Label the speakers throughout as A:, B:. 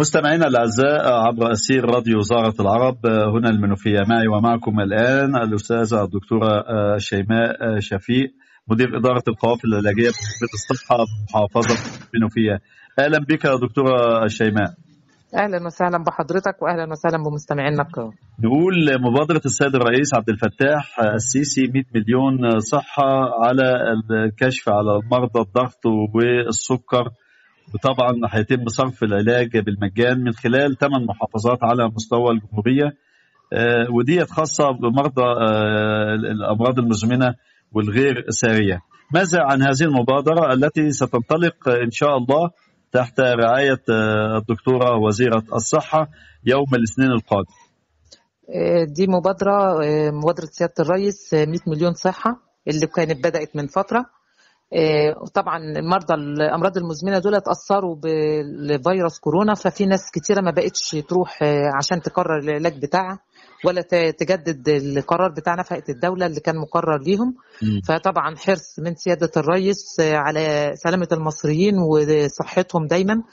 A: مستمعينا الاعزاء عبر اسير راديو وزاره العرب هنا المنوفيه معي ومعكم الان الاستاذه الدكتوره شيماء شفيق مدير اداره القوافل العلاجيه بمديريه الصحه بمحافظه المنوفيه اهلا بك يا دكتوره شيماء
B: اهلا وسهلا بحضرتك واهلا وسهلا بمستمعينا الكرام
A: نقول مبادره السيد الرئيس عبد الفتاح السيسي 100 مليون صحه على الكشف على مرضى الضغط والسكر وطبعا هيتم صرف العلاج بالمجان من خلال ثمان محافظات على مستوى الجمهوريه وديت خاصه بمرضى الامراض المزمنه والغير ساريه. ماذا عن هذه المبادره التي ستنطلق ان شاء الله تحت رعايه الدكتوره وزيره الصحه يوم الاثنين القادم.
B: دي مبادره مبادره سياده الرئيس 100 مليون صحه اللي كانت بدات من فتره طبعا مرضى الامراض المزمنه دول اتاثروا بفيروس كورونا ففي ناس كتيره ما بقتش تروح عشان تكرر العلاج بتاعها ولا تجدد القرار بتاع نفقه الدوله اللي كان مقرر ليهم فطبعا حرص من سياده الرئيس على سلامه المصريين وصحتهم دايما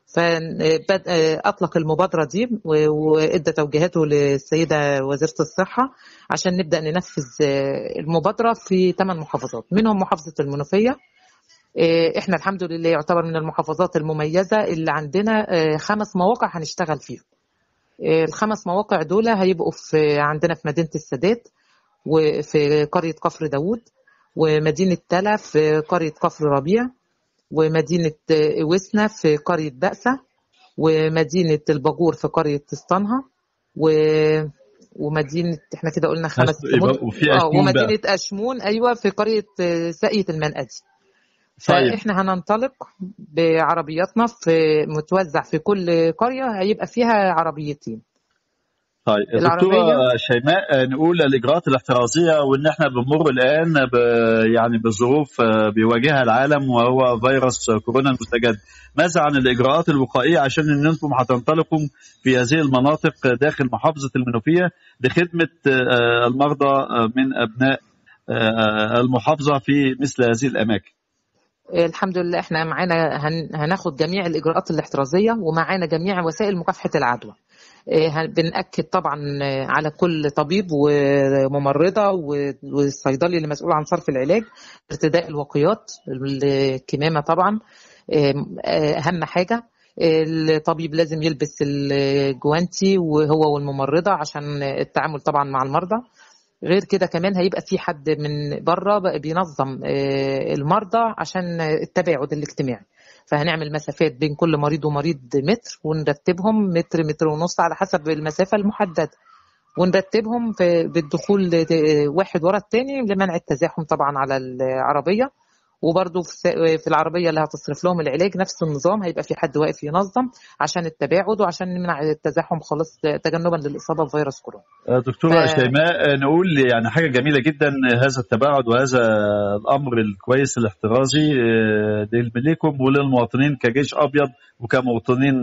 B: فاطلق المبادره دي وادى توجيهاته للسيده وزيره الصحه عشان نبدا ننفذ المبادره في ثمان محافظات منهم محافظه المنوفيه احنا الحمد لله يعتبر من المحافظات المميزه اللي عندنا خمس مواقع هنشتغل فيهم الخمس مواقع دول هيبقوا في عندنا في مدينه السادات وفي قريه كفر داوود ومدينه تلا في قريه كفر ربيع ومدينة وسنة في قرية بأسة ومدينة الباجور في قرية اسطنها و... ومدينة احنا كده قلنا خمس
A: وفي
B: اه ومدينة بقى. أشمون أيوة في قرية ساقية المنقدي فاحنا هننطلق بعربياتنا في متوزع في كل قرية هيبقى فيها عربيتين
A: طيب دكتوره شيماء نقول الاجراءات الاحترازيه وان احنا بنمر الان ب يعني بظروف بيواجهها العالم وهو فيروس كورونا المستجد ماذا عن الاجراءات الوقائيه عشان ان انتم هتنطلقوا في هذه المناطق داخل محافظه المنوفيه لخدمه المرضى من ابناء المحافظه في مثل هذه الاماكن
B: الحمد لله احنا معانا هناخد جميع الاجراءات الاحترازيه ومعانا جميع وسائل مكافحه العدوى بنأكد طبعا على كل طبيب وممرضة والصيدلي اللي مسؤول عن صرف العلاج ارتداء الوقيات الكمامة طبعا أهم حاجة الطبيب لازم يلبس الجوانتي وهو والممرضة عشان التعامل طبعا مع المرضى غير كده كمان هيبقى في حد من بره بينظم المرضى عشان التباعد الاجتماعي فهنعمل مسافات بين كل مريض ومريض متر ونرتبهم متر متر ونص على حسب المسافة المحددة ونرتبهم في بالدخول واحد ورا الثاني لمنع التزاحم طبعا على العربية وبرضه في العربية اللي هتصرف لهم العلاج نفس النظام هيبقى في حد واقف ينظم عشان التباعد وعشان نمنع التزاحم خالص تجنبا للإصابة بفيروس كورونا
A: دكتورة ف... شيماء نقول يعني حاجة جميلة جدا هذا التباعد وهذا الأمر الكويس الاحترازي لكم وللمواطنين كجيش أبيض وكمواطنين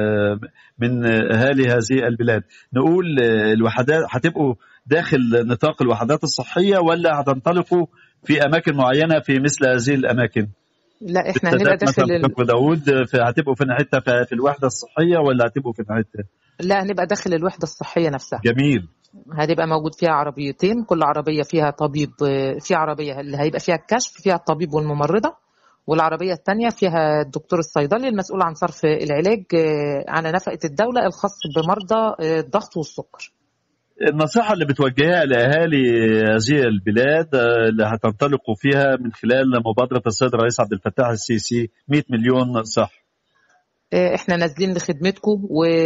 A: من أهالي هذه البلاد نقول الوحدات هتبقوا داخل نطاق الوحدات الصحية ولا هتنطلقوا في اماكن معينه في مثل هذه الاماكن
B: لا احنا هنبقى داخل
A: ال... داوود هتبقوا في حته في الوحده الصحيه ولا هتبقوا في حته
B: لا هنبقى داخل الوحده الصحيه نفسها
A: جميل
B: هتبقى موجود فيها عربيتين كل عربيه فيها طبيب في عربيه اللي هيبقى فيها الكشف فيها الطبيب والممرضه والعربيه الثانيه فيها الدكتور الصيدلي المسؤول عن صرف العلاج على نفقه الدوله الخاص بمرضى الضغط والسكر
A: النصيحة اللي بتوجهها لأهالي هذه البلاد اللي هتنطلقوا فيها من خلال مبادرة السيد الرئيس عبد الفتاح السيسي 100 مليون صح
B: احنا نازلين لخدمتكم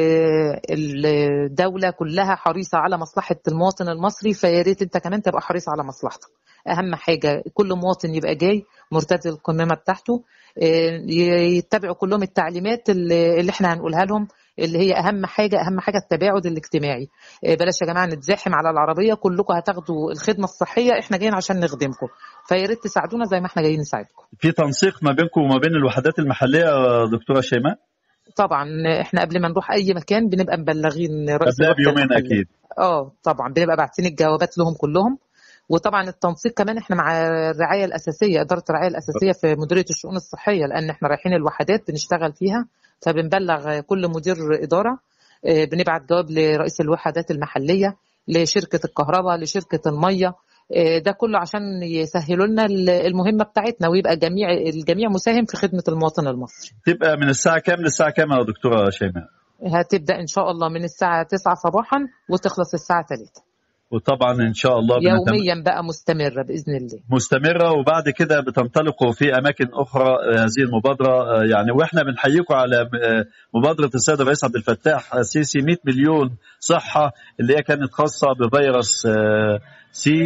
B: والدولة كلها حريصة على مصلحة المواطن المصري فيا ريت انت كمان تبقى حريص على مصلحتك اهم حاجة كل مواطن يبقى جاي مرتدي القمامة بتاعته يتبعوا كلهم التعليمات اللي احنا هنقولها لهم اللي هي اهم حاجه اهم حاجه التباعد الاجتماعي بلاش يا جماعه نتزاحم على العربيه كلكم هتاخدوا الخدمه الصحيه احنا جايين عشان نخدمكم فيا ريت تساعدونا زي ما احنا جايين نساعدكم
A: في تنسيق ما بينكم وما بين الوحدات المحليه دكتوره شيماء
B: طبعا احنا قبل ما نروح اي مكان بنبقى مبلغين
A: رئيس قبلها بيومين اكيد
B: اه طبعا بنبقى باعتين الجوابات لهم كلهم وطبعا التنسيق كمان احنا مع الرعايه الاساسيه اداره الرعايه الاساسيه في مديريه الشؤون الصحيه لان احنا رايحين الوحدات بنشتغل فيها فبنبلغ كل مدير اداره آه، بنبعت جواب لرئيس الوحدات المحليه لشركه الكهرباء لشركه الميه آه، ده كله عشان يسهلوا لنا المهمه بتاعتنا ويبقى جميع الجميع مساهم في خدمه المواطن المصري.
A: تبقى من الساعه كام للساعه كام يا دكتوره شيماء؟
B: هتبدا ان شاء الله من الساعه 9 صباحا وتخلص الساعه 3.
A: وطبعا ان شاء الله
B: يوميا بنتم... بقى مستمره باذن الله
A: مستمره وبعد كده بتنطلقوا في اماكن اخرى هذه المبادره يعني واحنا بنحييكم على مبادره السيد الرئيس عبد الفتاح السيسي 100 مليون صحه اللي هي كانت خاصه بفيروس سي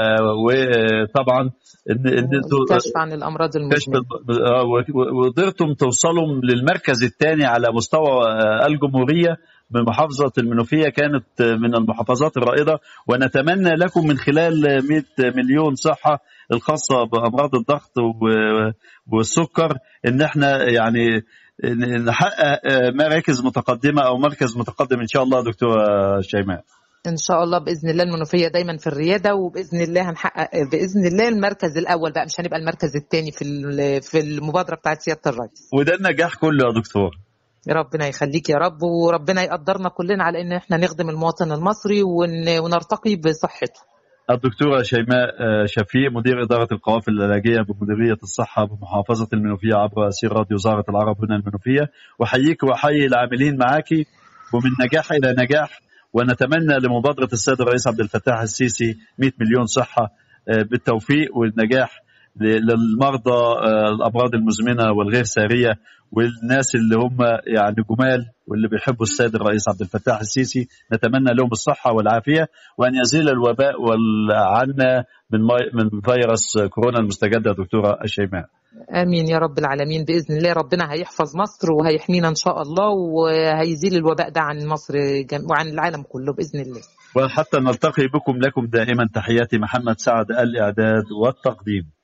A: وطبعا
B: ان انتوا كشف عن الامراض المزمنه
A: وقدرتم توصلوا للمركز الثاني على مستوى الجمهوريه بمحافظة المنوفية كانت من المحافظات الرائدة ونتمنى لكم من خلال 100 مليون صحة الخاصة بأمراض الضغط والسكر إن احنا يعني نحقق مراكز متقدمة أو مركز متقدم إن شاء الله دكتورة شيماء
B: ان شاء الله باذن الله المنوفيه دايما في الرياده وباذن الله هنحقق باذن الله المركز الاول بقى مش هنبقى المركز الثاني في في المبادره بتاعت سياده الرئيس
A: وده النجاح كله يا دكتور
B: ربنا يخليك يا رب وربنا يقدرنا كلنا على ان احنا نخدم المواطن المصري ونرتقي بصحته
A: الدكتورة شيماء شفيق مدير إدارة القوافل العلاجية بمديرية الصحة بمحافظة المنوفية عبر أسير راديو وزارة العرب هنا المنوفية وحييك وحيي العاملين معك ومن نجاح إلى نجاح ونتمنى لمبادرة السيد الرئيس عبد الفتاح السيسي 100 مليون صحة بالتوفيق والنجاح للمرضى الامراض المزمنه والغير ساريه والناس اللي هم يعني جمال واللي بيحبوا السيد الرئيس عبد الفتاح السيسي نتمنى لهم الصحه والعافيه وان يزيل الوباء عنا من من فيروس كورونا المستجد يا دكتوره الشيماء.
B: امين يا رب العالمين باذن الله ربنا هيحفظ مصر وهيحمينا ان شاء الله وهيزيل الوباء ده عن مصر وعن العالم كله باذن الله.
A: وحتى نلتقي بكم لكم دائما تحياتي محمد سعد الاعداد والتقديم.